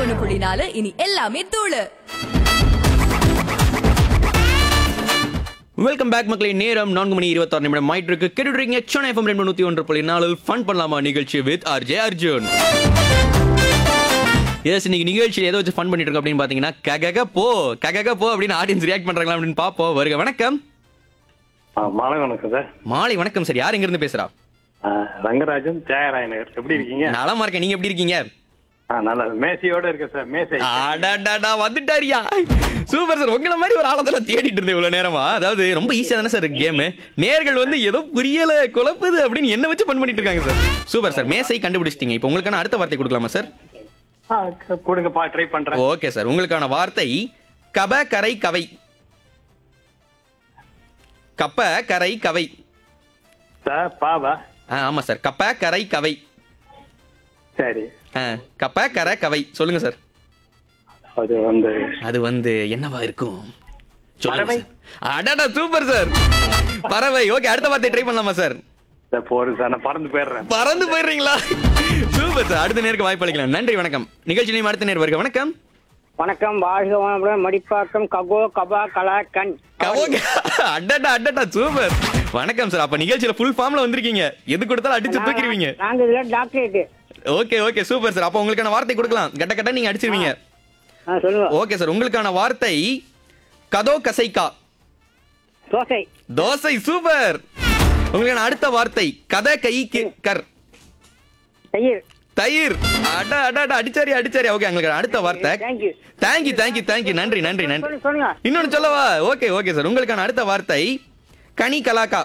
ஒண்ணு புள்ளி நாலு இனி எல்லாமே தூளு வெல்கம் பேக் மக்களே நேரம் நான்கு மணி இருபத்தாறு நிமிடம் ஆயிட்டு இருக்கு கேட்டுறீங்க சென்னை எஃப்எம் ரெண்டு நூத்தி ஒன்று புள்ளி நாலில் ஃபன் பண்ணலாமா நிகழ்ச்சி வித் ஆர்ஜே அர்ஜுன் எஸ் இன்னைக்கு நிகழ்ச்சியில் ஏதோ வச்சு ஃபன் பண்ணிட்டு இருக்கோம் அப்படின்னு பாத்தீங்கன்னா ககக போ ககக போ அப்படின்னு ஆடியன்ஸ் ரியாக்ட் பண்றாங்களா அப்படின்னு பாப்போம் வருக வணக்கம் ஆ, மாலை வணக்கம் சார் மாலை வணக்கம் சார் யார் எங்க இருந்து பேசுறா ஆ, ரங்கராஜன் தியாகராய நகர் எப்படி இருக்கீங்க நலமா இருக்கேன் நீங்க எப்படி இருக்கீங்க ஆ, நல்லா மேசையோட இருக்கு சார் மேசை அடடடா, வந்துட்டாரியா சூப்பர் சார் உங்களை மாதிரி ஒரு ஆளை தேடிட்டு இருந்தேன் இவ்வளவு நேரமா அதாவது ரொம்ப ஈஸியா தானே சார் கேம் நேர்கள் வந்து ஏதோ புரியல குழப்புது அப்படின்னு என்ன வச்சு பண் பண்ணிட்டு இருக்காங்க சார் சூப்பர் சார் மேசை கண்டுபிடிச்சிட்டீங்க இப்போ உங்களுக்கான அடுத்த வார்த்தை கொடுக்கலாமா சார் ஆ, க- கொடுங்கப்பா ட்ரை பண்றேன் ஓகே சார் உங்களுக்கான வார்த்தை கப கரை கவை கப்ப கரை கவை சார் பாவா ஆ, ஆமா சார் கப்ப கரை கவை சரி ஆ, கப்ப கரை கவை சொல்லுங்க சார் அது வந்து அது வந்து என்னவா இருக்கும் சொல்லுங்க பறவை. சார். அடடா சூப்பர் சார் பறவை ஓகே அடுத்த வார்த்தை ட்ரை பண்ணலாமா சார் சார் போறேன் சார் நான் பறந்து போயிடுறேன் பறந்து போயிடுறீங்களா சூப்பர் சார் அடுத்த நேருக்கு வாய்ப்பு அளிக்கலாம் நன்றி வணக்கம் நிகழ்ச்சி நேரம் அடுத்த நேர் வருக வணக்கம் வணக்கம் வாழ்க வளமுடன் மடிப்பாக்கம் ககோ கபா கலா கண் கவோங்க. அடடா அடடா சூப்பர் வணக்கம் சார் அப்ப நிகழ்ச்சியில ஃபுல் ஃபார்ம்ல வந்திருக்கீங்க எது கொடுத்தாலும் அடிச்சு தூக்கிடுவீங்க நாங்க இதுல doctorate okay okay super sir அப்ப உங்களுக்கான வார்த்தை கொடுக்கலாம் கட்ட கட்ட நீங்க அடிச்சிருவீங்க ஆ சொல்லுங்க ஓகே சார் உங்களுக்கான வார்த்தை கதோ கசைக்கா தோசை தோசை சூப்பர் உங்களுக்கான அடுத்த வார்த்தை கதை கைக்கு கர் தயிர் தயிர் அட அட அட அடிச்சாரி அடிச்சாரி ஓகே உங்களுக்கு அடுத்த வார்த்தை தேங்க்யூ தேங்க்யூ தேங்க்யூ தேங்க்யூ நன்றி நன்றி நன்றி சொல்லுங்க சொல்லுங்க இன்னொன்னு சொல்லவா ஓகே ஓகே சார் உங்களுக்கான அடுத்த வார்த்தை கனி கலாக்கா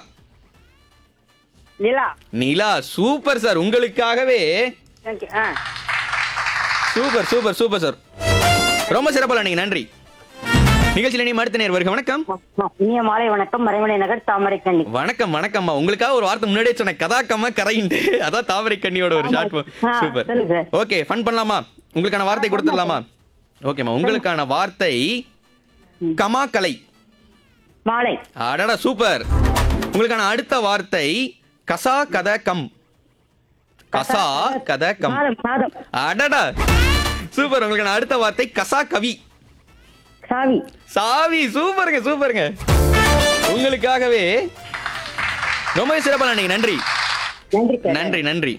நிலா நிலா சூப்பர் சார் உங்களுக்காகவே தேங்க்யூ ஆ சூப்பர் சூப்பர் சூப்பர் சார் ரொம்ப சிறப்பாக நீங்க நன்றி நிகழ்ச்சியில் நீ அடுத்த நேர் வருக வணக்கம் இனிய மாலை வணக்கம் மறைமலை நகர் தாமரை கண்ணி வணக்கம் வணக்கம்மா உங்களுக்காக ஒரு வார்த்தை முன்னாடியே சொன்னேன் கதாக்கம்மா கரையின்ட்டு அதான் தாமரை கண்ணியோட ஒரு ஷார்ட் ஆ, சூப்பர் சொல்லுங்க சார். ஓகே ஃபன் பண்ணலாமா உங்களுக்கான வார்த்தை கொடுத்துடலாமா ஓகேம்மா உங்களுக்கான வார்த்தை கமா கலை மாலை அடடா சூப்பர் உங்களுக்கான அடுத்த வார்த்தை கசா கத கம் கசா கத கம் மாதம் மாதம் அடடா சூப்பர் உங்களுக்கான அடுத்த வார்த்தை கசா கவி சாவி சாவி சூப்பருங்க சூப்பருங்க உங்களுக்காகவே ரொம்ப சிறப்பாக நீங்க நன்றி நன்றி சார் நன்றி நன்றி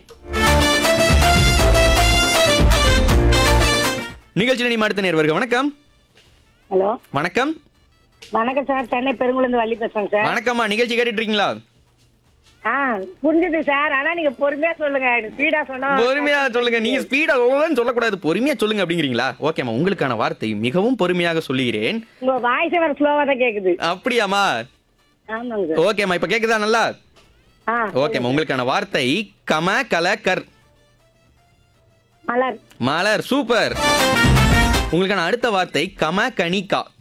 நிகழ்ச்சியில் நீ அடுத்த நேர்வர்கள் வணக்கம் ஹலோ வணக்கம் வணக்கம் சார் சென்னை பெருங்குளந்து வள்ளி பேசுறேங்க சார் வணக்கம்மா நிகழ்ச்சி கேட்டுட்டு இருக்கீங்களா ஆ புரிஞ்சுது சார் ஆனா நீங்க பொறுமையா சொல்லுங்க ஸ்பீடா சொன்னா பொறுமையா சொல்லுங்க நீங்க ஸ்பீடா அவ்வளவுதான் சொல்லக்கூடாது பொறுமையா சொல்லுங்க அப்படிங்கிறீங்களா ஓகேம்மா உங்களுக்கான வார்த்தை மிகவும் பொறுமையாக சொல்லுகிறேன் உங்க வாய்ஸ் வேற ஸ்லோவா தான் கேக்குது அப்படியாம்மா ஆமாங்க சார் ஓகேம்மா இப்ப கேக்குதா நல்லா ஆ ஓகேம்மா உங்களுக்கான வார்த்தை கம கல கர் மலர் மலர் சூப்பர் உங்களுக்கான அடுத்த வார்த்தை கம கணிகா